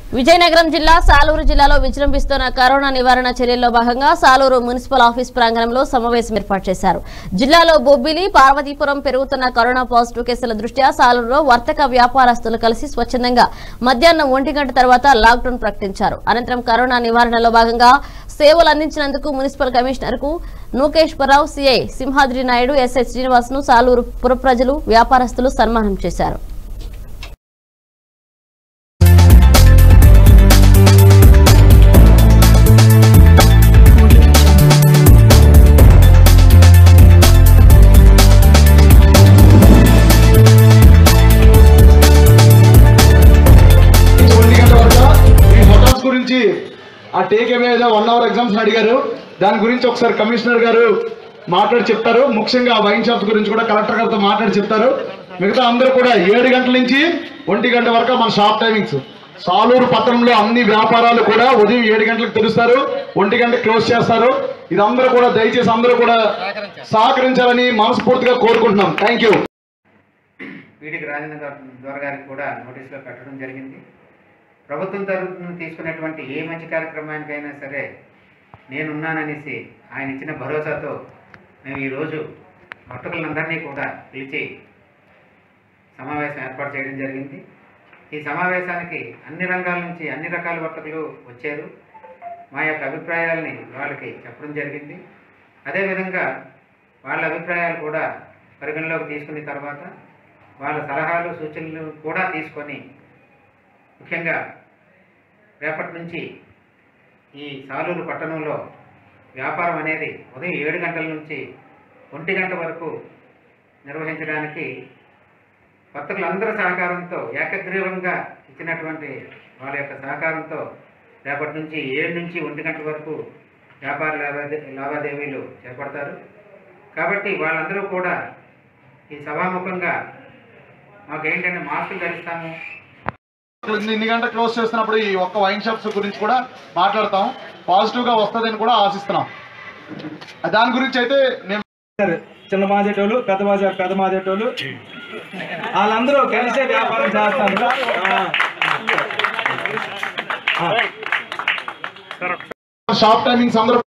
విజయనగరం జిల్లా సాలూరు జిల్లాలో విజృంభిస్తున్న కరోనా నివారణ చర్యల్లో భాగంగా సాలూరు మున్సిపల్ ఆఫీస్ ప్రాంగణంలో సమావేశం ఏర్పాటు చేశారు జిల్లాలో బొబ్బిలి పార్వతీపురం పెరుగుతున్న కరోనా పాజిటివ్ కేసుల దృష్ట్యా సాలూరులో వర్తక వ్యాపారస్తులు కలిసి స్వచ్ఛందంగా మధ్యాహ్నం ఒంటి గంట తర్వాత లాక్డౌన్ ప్రకటించారు అనంతరం కరోనా నివారణలో భాగంగా సేవలు అందించినందుకు మున్సిపల్ కమిషనర్ కు నూకేశ్వరరావు సిఐ సింహాద్రి నాయుడు ఎస్ఐ శ్రీనివాస్ ను సాలూరు పుర ప్రజలు వ్యాపారస్తులు సన్మానం చేశారు ఒంటి గంట వరకు ఈ హోటల్స్ గురించి ఆ టేక్ అవే ఏదో వన్ అవర్ ఎగ్జామ్స్ అడిగారు దాని గురించి ఒకసారి కమిషనర్ గారు మాట్లాడి చెప్తారు ముఖ్యంగా వైన్ షాప్స్ గురించి కూడా కలెక్టర్ గారితో మాట్లాడి చెప్తారు మిగతా అందరూ కూడా ఏడు గంటల నుంచి ఒంటి గంట వరకు మన షాప్ టైమింగ్స్ సాలూరు పట్టణంలో అన్ని వ్యాపారాలు కూడా ఉదయం ఏడు గంటలకు తెరుస్తారు ఒంటి గంట క్లోజ్ చేస్తారు ఇది అందరూ కూడా దయచేసి అందరూ కూడా సహకరించాలని మనస్ఫూర్తిగా కోరుకుంటున్నాం థ్యాంక్ యూ వీటికి రాజేంద్ర గారు దొర గారికి కూడా నోటీసులో పెట్టడం జరిగింది ప్రభుత్వం తరఫున తీసుకున్నటువంటి ఏ మంచి కార్యక్రమానికైనా సరే నేనున్నాననేసి ఆయన ఇచ్చిన భరోసాతో మేము ఈరోజు వర్తకులందరినీ కూడా పిలిచి సమావేశం ఏర్పాటు చేయడం జరిగింది ఈ సమావేశానికి అన్ని రంగాల నుంచి అన్ని రకాల వర్తకులు వచ్చారు మా యొక్క అభిప్రాయాల్ని వాళ్ళకి చెప్పడం జరిగింది అదేవిధంగా వాళ్ళ అభిప్రాయాలు కూడా పరిగణలోకి తీసుకున్న తర్వాత వాళ్ళ సలహాలు సూచనలు కూడా తీసుకొని ముఖ్యంగా రేపటి నుంచి ఈ సాలూరు పట్టణంలో వ్యాపారం అనేది ఉదయం ఏడు గంటల నుంచి ఒంటి గంట వరకు నిర్వహించడానికి వర్తకులందరి సహకారంతో ఏకగ్రీవంగా ఇచ్చినటువంటి వాళ్ళ యొక్క సహకారంతో రేపటి నుంచి ఏడు నుంచి ఒంటి గంట వరకు వ్యాపార లావాదే లావాదేవీలు చేపడతారు కాబట్టి వాళ్ళందరూ కూడా ఈ సభాముఖంగా మాకు ఏంటంటే మాస్కులు ధరిస్తాము ఇన్ని గంటలు క్లోజ్ చేస్తున్నప్పుడు ఈ ఒక్క వైన్ షాప్స్ గురించి కూడా మాట్లాడతాం పాజిటివ్ గా వస్తుందని కూడా ఆశిస్తున్నాం దాని గురించి అయితే నేను చిన్న మాదేటోళ్ళు పెద్ద మాదే పెద్ద మాదేటోళ్ళు వాళ్ళందరూ కలిసే వ్యాపారం చేస్తారు ఆ. షాప్ టైమింగ్స్ అందరూ